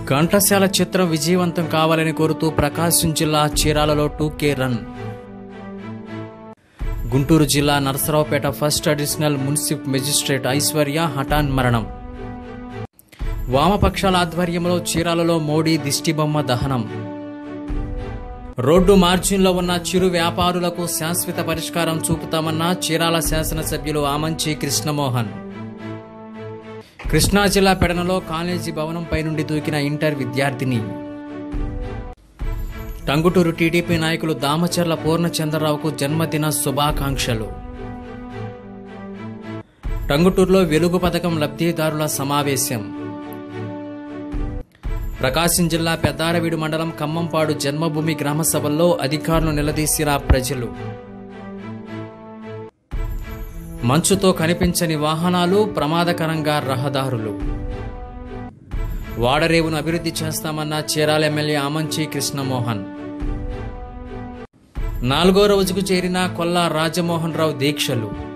ఘంటసాల చిత్రం విజయవంతం కావాలని కోరుతూ ప్రకాశం జిల్లా చీరాలలో టూకే రన్ గుంటూరు జిల్లా నరసరావుపేట ఫస్ట్ అడిషనల్ మున్సిప్ మెజిస్ట్రేట్ ఐశ్వర్య హఠాన్ మరణం వామపక్షాల ఆధ్వర్యంలో చీరాలలో మోడీ దిష్టిబొమ్మ దహనం రోడ్డు మార్జిన్లో ఉన్న చిరు వ్యాపారులకు శాశ్వత పరిష్కారం చూపుతామన్న చీరాల శాసనసభ్యులు ఆమంచి కృష్ణమోహన్ కృష్ణా జిల్లా పెడనలో కాలేజీ భవనంపై నుండి దూకిన ఇంటర్ విద్యార్థిని టంగుటూరు టీడీపీ నాయకులు దామచర్ల పూర్ణచంద్రరావుకు జన్మదిన శుభాకాంక్షలు టంగుటూరులో వెలుగు పథకం లబ్ధిదారుల సమావేశం ప్రకాశం జిల్లా పెద్దారవీడు మండలం ఖమ్మంపాడు జన్మభూమి గ్రామ సభల్లో అధికారులు నిలదీసిన ప్రజలు మంచుతో కనిపించని వాహనాలు ప్రమాదకరంగా రహదారులు వాడరేవును అభివృద్ధి చేస్తామన్న చీరాల ఎమ్మెల్యే ఆమంచి కృష్ణమోహన్ నాలుగో రోజుకు చేరిన కొల్లా రాజమోహన్ రావు దీక్షలు